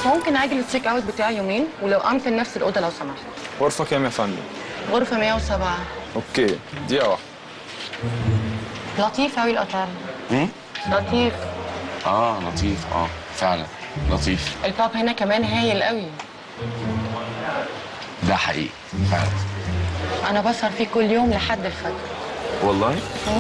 ممكن اجل التشيك اوت بتاعي يومين ولو امكن نفس الاوضه لو سمحت غرفة كام يا فندم؟ غرفه 107 اوكي دقيقة واحدة لطيف قوي الاوتيل مم؟ لطيف اه لطيف اه فعلا لطيف الباب هنا كمان هايل قوي ده حقيقي فعلا انا بسهر فيه كل يوم لحد الفجر والله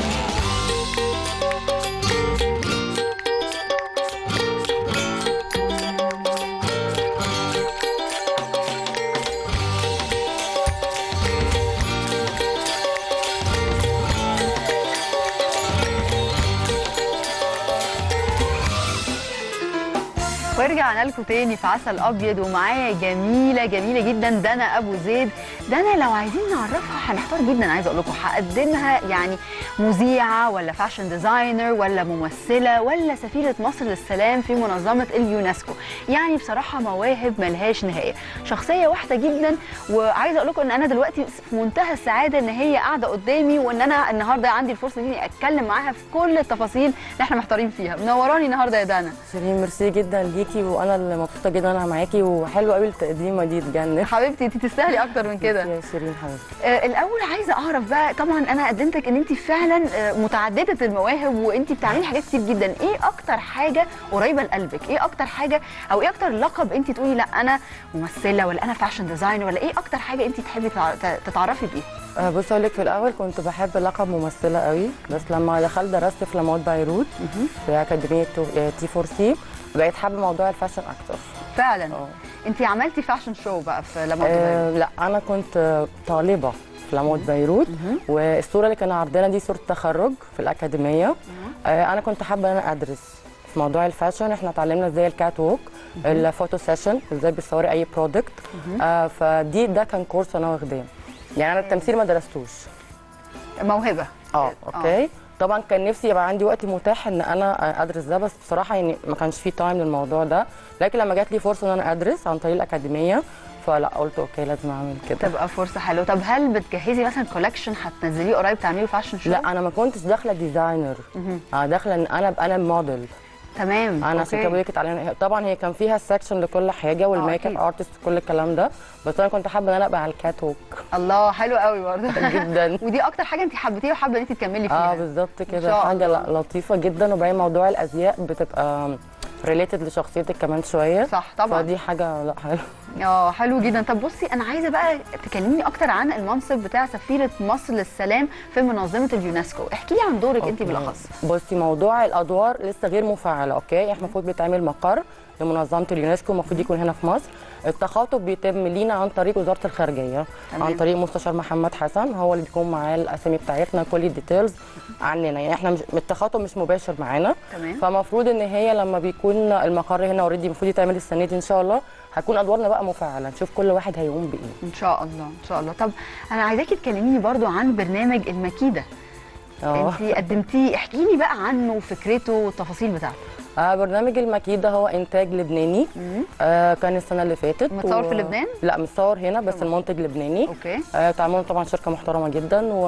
ورجعنا لكم تاني في عسل ابيض ومعايا جميله جميله جدا دنا ابو زيد دنا لو عايزين نعرفها هنحتار جدا عايزه اقول لكم هقدمها يعني مذيعه ولا فاشن ديزاينر ولا ممثله ولا سفيره مصر للسلام في منظمه اليونسكو يعني بصراحه مواهب ملهاش نهايه شخصيه واحده جدا وعايزه اقول لكم ان انا دلوقتي في منتهى السعاده ان هي قاعده قدامي وان انا النهارده عندي الفرصه دي إني اتكلم معاها في كل التفاصيل اللي احنا محتارين فيها منوراني النهارده يا دنا شيرين ميرسي جدا ليكي وانا اللي مبسوطه جدا انا معاكي وحلوه قوي التقديمه دي تجنن حبيبتي انت تستاهلي اكتر من كده يا شيرين حبيبتي آه، الاول عايزه اعرف بقى طبعا انا قدمتك ان انت فعلا آه، متعدده المواهب وانت بتعملي حاجات كتير جدا ايه اكتر حاجه قريبه لقلبك ايه اكتر حاجه او ايه اكتر لقب انت تقولي لا انا ممثله ولا انا فاشن ديزاينر ولا ايه اكتر حاجه انت تحبي تع- ت- تتعرفي بيه أه بص اقول لك في الاول كنت بحب لقب ممثله قوي بس لما دخلت درست في لاموت بيروت في اكاديميه تو- تي 4 سي بقيت حابه موضوع الفاشن اكتر فعلا اه انت عملتي فاشن شو بقى في لما أه لا انا كنت طالبه في لاموت بيروت والصوره اللي كانوا عارضينها دي صوره تخرج في الاكاديميه أه انا كنت حابه ان انا ادرس في موضوع الفاشن احنا اتعلمنا ازاي الكات ووك الفوتو سيشن ازاي بتصوري اي برودكت آه فدي ده كان كورس انا واخداه يعني انا التمثيل ما درستوش موهبه اه اوكي طبعا كان نفسي يبقى عندي وقت متاح ان انا ادرس ده بس بصراحه يعني ما كانش في تايم للموضوع ده لكن لما جات لي فرصه ان انا ادرس عن طريق الاكاديميه فلا قلت اوكي لازم اعمل كده تبقى فرصه حلوه طب هل بتجهزي مثلا كولكشن هتنزليه قريب تعملي فاشن شو لا انا ما كنتش داخله ديزاينر انا داخله ان انا ابقى انا موديل تمام انا عشان كده بقول لك اتعلمنا طبعا هي كان فيها سكشن لكل حاجه والميك اب أكيد. ارتست كل الكلام ده بس انا كنت حابه ان انا ابقى على الكات ووك الله حلو قوي برضه جدا ودي اكتر حاجه انت حبيتيها وحابه ان انت تكملي فيها اه بالظبط إن كده شاء حاجه الله. ل- لطيفه جدا وبعدين موضوع الازياء بتبقى ريليتد لشخصيتك كمان شويه صح طبعا فدي حاجه لا حلوه اه حلو جدا طب بصي انا عايزه بقى تكلميني اكتر عن المنصب بتاع سفيره مصر للسلام في منظمه اليونسكو احكي لي عن دورك انت أوكي. بالاخص بصي موضوع الادوار لسه غير مفعله اوكي احنا المفروض بيتعمل مقر لمنظمه اليونسكو المفروض يكون هنا في مصر التخاطب بيتم لينا عن طريق وزاره الخارجيه تمام. عن طريق مستشار محمد حسن هو اللي بيكون معاه الاسامي بتاعتنا كل الديتيلز عننا يعني احنا مش التخاطب مش مباشر معانا تمام. فمفروض ان هي لما بيكون المقر هنا اوريدي المفروض يتعمل السنه دي ان شاء الله هتكون ادوارنا بقى مفعله نشوف كل واحد هيقوم بايه ان شاء الله ان شاء الله طب انا عايزاكي تكلميني برضو عن برنامج المكيده اه انت قدمتيه احكي لي بقى عنه وفكرته والتفاصيل بتاعته آه برنامج المكيدة هو إنتاج لبناني آه كان السنة اللي فاتت متصور في لبنان؟ لا متصور هنا بس المنتج لبناني اوكي آه تعاملنا طبعا شركة محترمة جدا و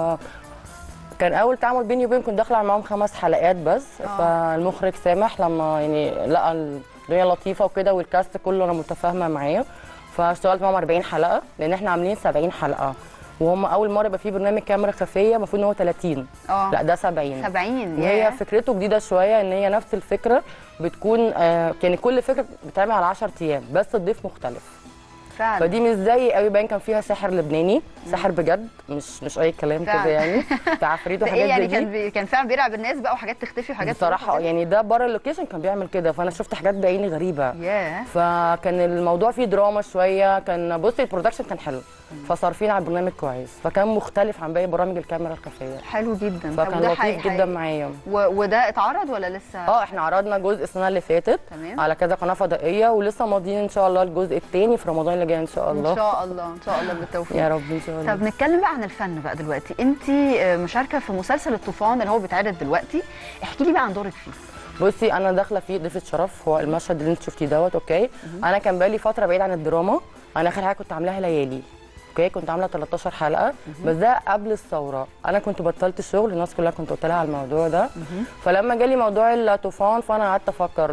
كان أول تعامل بيني وبين كنت داخلة معاهم خمس حلقات بس آه. فالمخرج سامح لما يعني لقى الدنيا لطيفة وكده والكاست كله أنا متفاهمة معاه فاشتغلت معاهم 40 حلقة لأن احنا عاملين 70 حلقة وهم أول مرة يبقى فيه برنامج كاميرا خفية المفروض إن هو 30 اه لا ده 70 70 وهي ياه. فكرته جديده شويه ان هي نفس الفكره بتكون آه يعني كل فكره بتتعمل على 10 ايام بس الضيف مختلف فعلا فدي مش زي قوي باين كان فيها ساحر لبناني ساحر بجد مش مش اي كلام فعلا. كده يعني بتاع عفريت ده وحاجات ايه يعني زي دي. كان بي... كان فعلا بيرعب الناس بقى وحاجات تختفي وحاجات تروح بصراحه وكده؟ يعني ده بره اللوكيشن كان بيعمل كده فانا شفت حاجات بعيني غريبه ياه فكان الموضوع فيه دراما شويه كان بصي البرودكشن كان حلو فصارفين على البرنامج كويس فكان مختلف عن باقي برامج الكاميرا الخفيه حلو جدا طب فكان وده لطيف حقيقي- جدا حقيقي. معايا و... وده اتعرض ولا لسه اه احنا عرضنا جزء السنه اللي فاتت تمام. على كذا قناه فضائيه ولسه ماضيين ان شاء الله الجزء الثاني في رمضان اللي جاي ان شاء ان الله شاء الله ان شاء الله بالتوفيق يا رب ان شاء الله طب نتكلم بقى عن الفن بقى دلوقتي انت مشاركه في مسلسل الطوفان اللي هو بيتعرض دلوقتي احكي لي بقى عن دورك فيه بصي انا داخله فيه ضيفه شرف هو المشهد اللي انت شفتيه دوت اوكي انا كان بقالي فتره بعيد عن الدراما انا اخر حاجه كنت عاملاها ليالي اوكي كنت عامله 13 حلقه بس ده قبل الثوره انا كنت بطلت الشغل الناس كلها كنت قلت لها على الموضوع ده فلما جالي موضوع الطوفان فانا قعدت افكر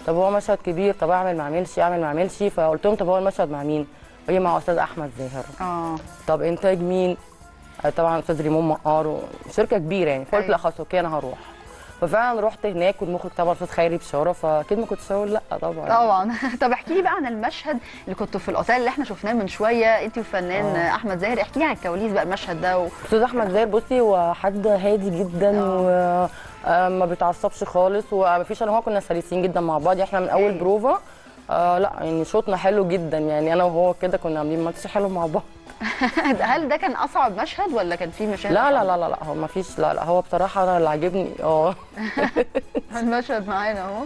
طب هو مشهد كبير طب اعمل ما اعملش اعمل ما اعملش فقلت لهم طب هو المشهد مع مين؟ هي مع استاذ احمد زاهر اه طب انتاج مين؟ آه، طبعا استاذ ريمون مقار شركه كبيره يعني فقلت أيوة. لا خلاص اوكي انا هروح ففعلا رحت هناك والمخرج طبعا استاذ خيري بشاره فاكيد ما كنتش هقول لا طبعا طبعا طب احكي لي بقى عن المشهد اللي كنتوا في الاوتيل اللي احنا شفناه من شويه انت والفنان آه. احمد زاهر احكي لي عن الكواليس بقى المشهد ده و... استاذ احمد زاهر بصي هو حد هادي جدا وما بيتعصبش خالص ومفيش انا وهو كنا سلسين جدا مع بعض احنا من اول أيوة. بروفا آه لا يعني شوطنا حلو جدا يعني انا وهو كده كنا عاملين ماتش حلو مع بعض هل ده كان اصعب مشهد ولا كان في مشاهد لا لا أصعب؟ لا لا لا هو ما فيش لا لا هو بصراحه انا اللي عاجبني اه المشهد معانا اهو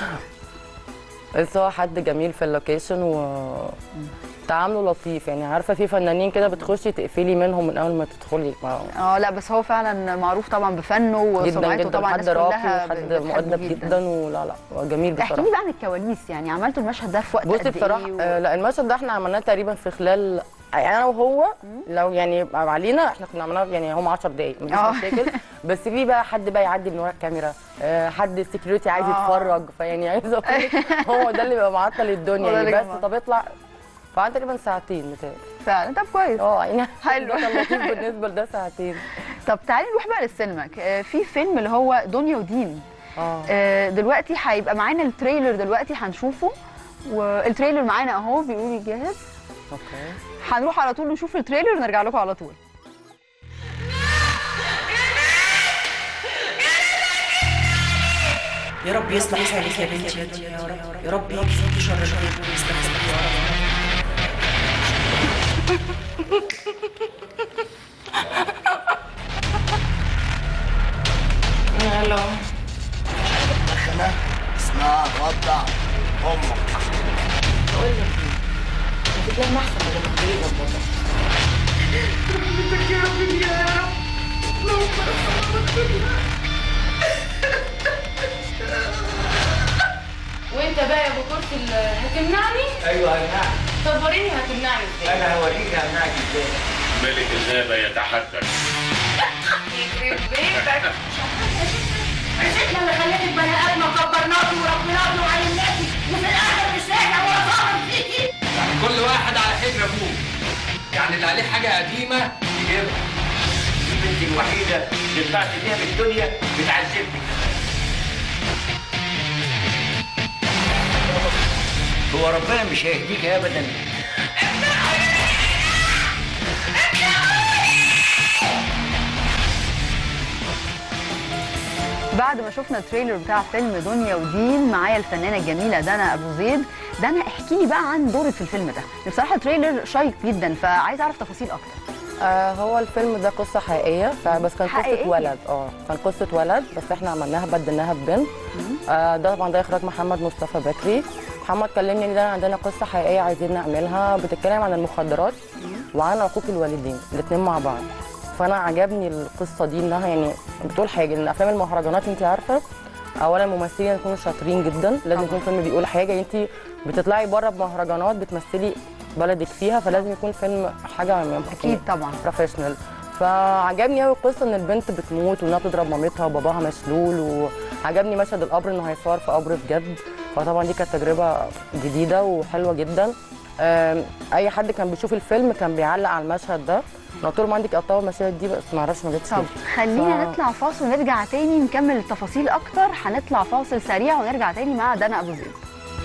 بس هو حد جميل في اللوكيشن و تعامله لطيف يعني عارفه في فنانين كده بتخشي تقفلي منهم من اول ما تدخلي ما اه لا بس هو فعلا معروف طبعا بفنه جدا وسمعته جدا طبعا حد الناس راقي كلها وحد بتحبه مؤدب جدا ولا لا هو جميل احكي بصراحه لي بقى عن الكواليس يعني عملتوا المشهد ده في وقت بصي قد بصراحه ايه و... آه لا المشهد ده احنا عملناه تقريبا في خلال يعني انا وهو لو يعني يبقى علينا احنا كنا عملناه يعني هم 10 دقايق مفيش آه. مشاكل بس في بقى حد بقى يعدي من ورا الكاميرا آه حد السكيورتي عايز آه. يتفرج فيعني عايز اقول لك هو ده اللي بيبقى معطل هو الدنيا ده اللي يعني جمع. بس طب اطلع فقعد تقريبا ساعتين متهيألي فعلا طب كويس اه يعني حلو. ده كان لطيف بالنسبه لده ساعتين طب تعالي نروح بقى للسينما آه، في فيلم اللي هو دنيا ودين اه آه، دلوقتي هيبقى معانا التريلر دلوقتي هنشوفه والتريلر معانا اهو بيقول لي جاهز اوكي هنروح على طول نشوف التريلر ونرجع لكم على طول يا رب يصلح حالك يا بنتي يا رب يا رب يكفيك شر الغيب ويصلح حالك يا رب اسمع وضع امك وانت بقى يا ابو كرسي ال- هتمنعني؟ ايوه هنعك طب وريني هتمنعني ازاي؟ انا هوريك هنعك ازاي ملك الغابة يتحدث يخرب بيتك عرفتنا اللي خليتك بني ادم كبرناكي وربيناكي وعلمناكي وفي الاخر مش لاقي ولا ظاهر فيكي يعني كل واحد على حجر ابوه يعني اللي عليه حاجه قديمه يجيبها البنت الوحيده اللي طلعت بيها من الدنيا بتعذبني هو ربنا مش هيهديك ابدا بعد ما شفنا التريلر بتاع فيلم دنيا ودين معايا الفنانه الجميله دانا ابو زيد دانا احكي لي بقى عن دورك في الفيلم ده بصراحه تريلر شيق جدا فعايزه اعرف تفاصيل اكتر آه هو الفيلم ده قصة حقيقية فبس كان حقيقية؟ قصة ولد اه كان قصة ولد بس احنا عملناها بدلناها ببنت آه ده طبعا ده اخراج محمد مصطفى بكري محمد كلمني ان ده عندنا قصة حقيقية عايزين نعملها بتتكلم عن المخدرات وعن عقوق الوالدين الاتنين مع بعض فانا عجبني القصة دي انها يعني بتقول حاجة ان افلام المهرجانات انت عارفة اولا الممثلين يكونوا شاطرين جدا لازم يكون فيلم بيقول حاجة انت بتطلعي بره بمهرجانات بتمثلي بلدك فيها فلازم يكون فيلم حاجة يعني اكيد طبعا بروفيشنال فعجبني قوي القصه ان البنت بتموت وانها بتضرب مامتها وباباها مشلول وعجبني مشهد القبر انه هيصور في قبر بجد فطبعا دي كانت تجربه جديده وحلوه جدا آم، اي حد كان بيشوف الفيلم كان بيعلق على المشهد ده انا قلت لهم عندك قطعوا المشاهد دي بس ما اعرفش ما جتش طب ليه. خلينا ف- نطلع فاصل ونرجع تاني نكمل التفاصيل اكتر هنطلع فاصل سريع ونرجع تاني مع دانا ابو زيد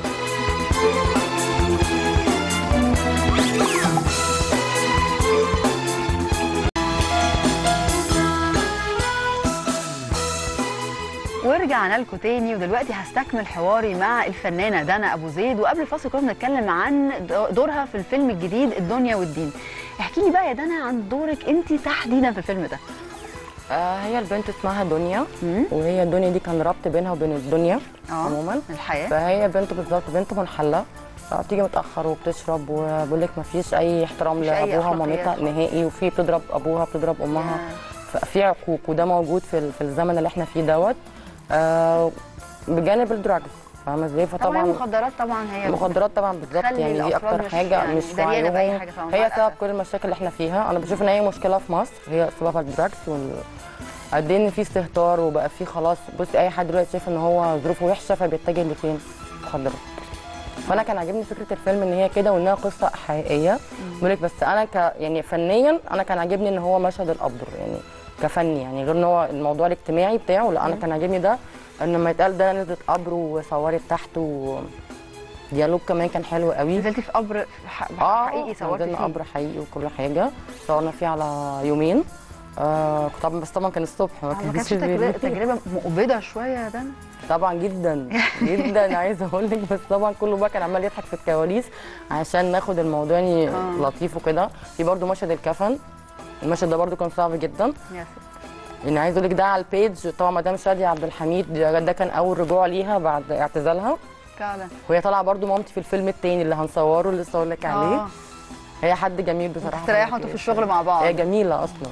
ورجعنا لكم تاني ودلوقتي هستكمل حواري مع الفنانه دانا ابو زيد وقبل الفاصل كنا بنتكلم عن دورها في الفيلم الجديد الدنيا والدين احكي لي بقى يا دانا عن دورك انت تحديدا في الفيلم ده آه هي البنت اسمها دنيا مم. وهي الدنيا دي كان ربط بينها وبين الدنيا اه عموما الحياه فهي بنت بالظبط بنت منحله آه، بتيجي متاخر وبتشرب وبقول لك ما فيش اي احترام مفيش أي لابوها أخلاقيات ومامتها خالص. نهائي وفي بتضرب ابوها بتضرب امها يا. ففي عقوق وده موجود في ال- في الزمن اللي احنا فيه دوت آه بجانب الدراجز فاهمه ازاي طبعا فطبعا المخدرات طبعا هي المخدرات طبعا بالظبط تخلي يعني دي الأفراد اكتر مش- حاجه يعني مش دريانة بأي وعيهم حاجة طبعاً، هي مع سبب الأسف. كل المشاكل اللي احنا فيها انا بشوف ان هي مشكله في مصر هي سببها الدراجز وال قد ايه ان في استهتار وبقى في خلاص بصي اي حد دلوقتي شايف ان هو ظروفه وحشه فبيتجه لفين؟ المخدرات فانا كان عاجبني فكره الفيلم ان هي كده وانها قصه حقيقيه بقول لك بس انا ك يعني فنيا انا كان عاجبني ان هو مشهد القبر يعني كفني يعني غير ان هو الموضوع الاجتماعي بتاعه لا انا كان عاجبني ده ان لما يتقال ده نزلت قبر وصورت تحت و ديالوج كمان كان حلو قوي نزلتي في قبر ح- اه حقيقي صورتي نزلنا فيه قبر حقيقي وكل حاجه صورنا فيه على يومين آه طبعا بس طبعا كان الصبح ما آه، ما كانتش كانش بالليل. تجربه تجربه مقبضه شويه يا دنا طبعا جدا جدا عايزه اقول لك بس طبعا كله بقى كان عمال يضحك في الكواليس عشان ناخد الموضوع يعني آه. لطيف وكده في برضو مشهد الكفن المشهد ده برضو كان صعب جدا يا ست يعني عايزه اقول لك ده على البيج طبعا مدام شاديه عبد الحميد ده ده كان اول رجوع ليها بعد اعتزالها فعلا وهي طالعه برضو مامتي في الفيلم التاني اللي هنصوره اللي لسه اقول لك عليه اه هي حد جميل بصراحه تستريحوا انتوا في الشغل مع بعض هي جميله اصلا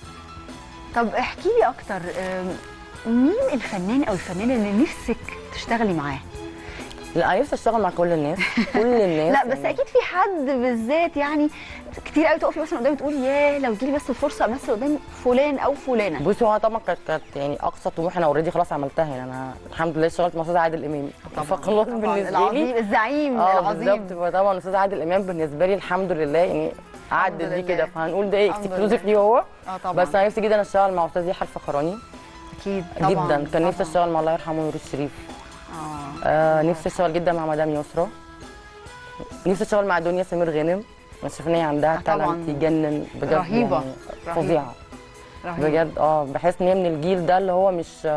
طب احكي لي اكتر أم، مين الفنان او الفنانه اللي نفسك تشتغلي معاه لا أنا نفسي اشتغل مع كل الناس كل الناس لا بس يعني. اكيد في حد بالذات يعني كتير قوي تقفي مثلا قدامي تقولي ياه لو جيلي بس الفرصه امثل قدام فلان او فلانه بصي هو طبعا كانت كانت يعني اقصى طموحي انا اوريدي خلاص عملتها يعني انا الحمد لله اشتغلت مع استاذ عادل امام فخلاص طبعاً بالنسبه العظيم لي الزعيم اه العظيم بالظبط فطبعا استاذ عادل امام بالنسبه لي الحمد لله يعني عدت الحمد دي لله. كده فهنقول ده ايه الحمد اكسكلوزيف لله. ليه هو اه طبعا بس انا نفسي جدا اشتغل مع استاذ يحيى الفخراني اكيد طبعا جدا كان نفسي طبعاً. اشتغل مع الله يرحمه نور الشريف اه آه نفسي اشتغل جدا مع مدام يسرا نفسي اشتغل مع دنيا سمير غانم انا شايفه ان هي عندها آه طبعاً. تالنت يجنن بجد رهيبة. يعني رهيبة. فظيعه رهيب. بجد اه بحس ان هي من الجيل ده اللي هو مش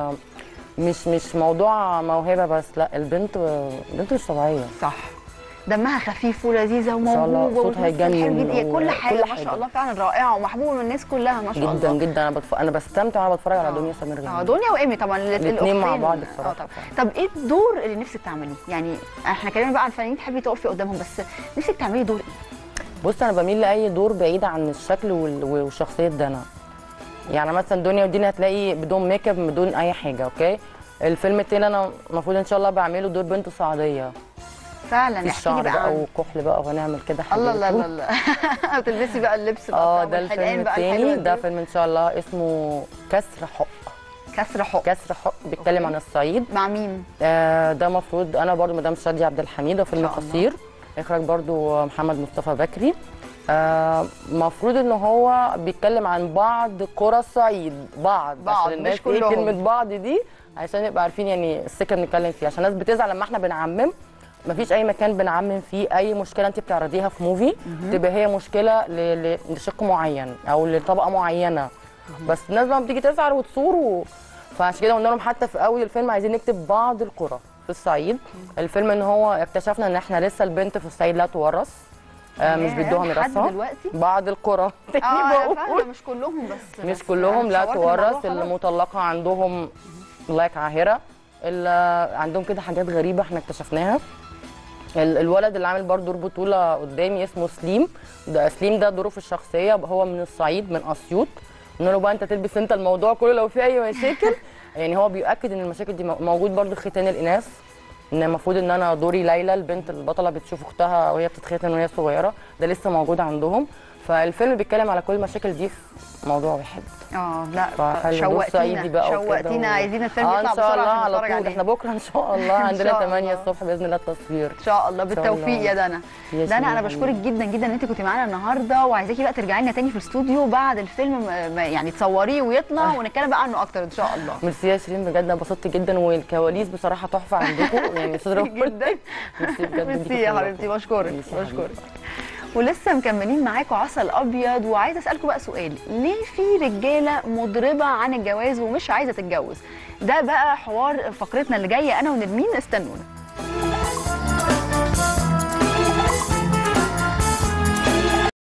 مش مش موضوع موهبه بس لا البنت البنت مش طبيعيه صح دمها خفيف ولذيذه شاء الله، وموهوبه صوتها وتمثل حلو يجنن جدا هي كل و- حاجه كل ما حاجة. شاء الله فعلا رائعه ومحبوبه من الناس كلها ما شاء جدا الله جدا انا بتف... انا بستمتع وانا بتفرج على دنيا سمير اه غانم دنيا وايمي طبعا الات- الاتنين مع الأختين. بعض اه بصراحة. طب طب ايه الدور اللي نفسك تعمليه يعني احنا اتكلمنا بقى عن الفنانين تحبي تقفي قدامهم بس نفسك تعملي دور ايه بص انا بميل لاي دور بعيد عن الشكل وال... وشخصيه دانا يعني مثلا دنيا ودينا هتلاقي بدون ميك اب بدون اي حاجه اوكي الفيلم التاني انا المفروض ان شاء الله بعمله دور بنت صعيديه فعلا في احكي لي الشعر بقى بقى عن وكحل بقى وهنعمل كده حاجات الله لا لا لا بتلبسي بقى اللبس بقى اه بتاع ده والحلقان الفيلم بقى التاني الحلوة ده دي. فيلم ان شاء الله اسمه كسر حق كسر حق كسر حق بيتكلم عن الصعيد مع مين آه ده مفروض انا برضو مدام شادية عبد الحميد ده فيلم إن شاء الله. قصير اخراج برضو محمد مصطفى بكري آه مفروض ان هو بيتكلم عن بعض قرى الصعيد بعض بعض، عشان الناس مش ايه كلهم. كلمه بعض دي عشان نبقى عارفين يعني السكه اللي بنتكلم فيها عشان الناس بتزعل لما احنا بنعمم مفيش اي مكان بنعمم فيه اي مشكله انت بتعرضيها في موفي تبقى هي مشكله ل- ل- لشق معين او لطبقه معينه بس الناس بقى بتيجي تزعل وتصور و... فعشان كده قلنا لهم حتى في اول الفيلم عايزين نكتب بعض القرى في الصعيد الفيلم ان هو اكتشفنا ان احنا لسه البنت في الصعيد لا تورث آه مش ياه، بيدوها لحد ميراثها دلوقتي بعض القرى تاني اه انا بقول. فاهمه مش كلهم بس مش بس كلهم أنا لا اتصورت الموضوع تورث خلاص. المطلقه عندهم لايك عاهره اللي عندهم كده حاجات غريبه احنا اكتشفناها ال- الولد اللي عامل برضه دور بطوله قدامي اسمه سليم ده سليم ده ظروف الشخصيه هو من الصعيد من اسيوط قلنا له بقى انت تلبس انت الموضوع كله لو في اي مشاكل يعني هو بيؤكد ان المشاكل دي مو- موجود برضه ختان الاناث ان المفروض ان انا دوري ليلى البنت البطله بتشوف اختها وهي بتتختن وهي صغيره ده لسه موجود عندهم فالفيلم بيتكلم على كل المشاكل دي في موضوع واحد اه لا فحلو دور شوقتينا صعيدي بقى وكده شوقتينا و- عايزين الفيلم اه يطلع ان شاء بسرعه الله عشان على نتفرج طول عليه احنا بكره ان شاء الله إن عندنا شاء 8 الله. الصبح باذن الله التصوير ان شاء الله إن شاء بالتوفيق الله. يا دنا يا دنا انا شيماء بشكرك جدا جدا ان انت كنت معانا النهارده وعايزاكي بقى ترجعي لنا تاني في الاستوديو بعد الفيلم ما- ما- يعني تصوريه ويطلع ونتكلم بقى عنه اكتر ان شاء الله ميرسي يا شيرين بجد انا انبسطت جدا والكواليس بصراحه تحفه عندكم يعني استاذ جدا ميرسي بجد ميرسي يا حبيبتي بشكرك ميرسي يا بشكرك ولسه مكملين معاكم عسل ابيض وعايزه اسالكم بقى سؤال ليه في رجاله مضربه عن الجواز ومش عايزه تتجوز ده بقى حوار فقرتنا اللي جايه انا ونرمين استنونا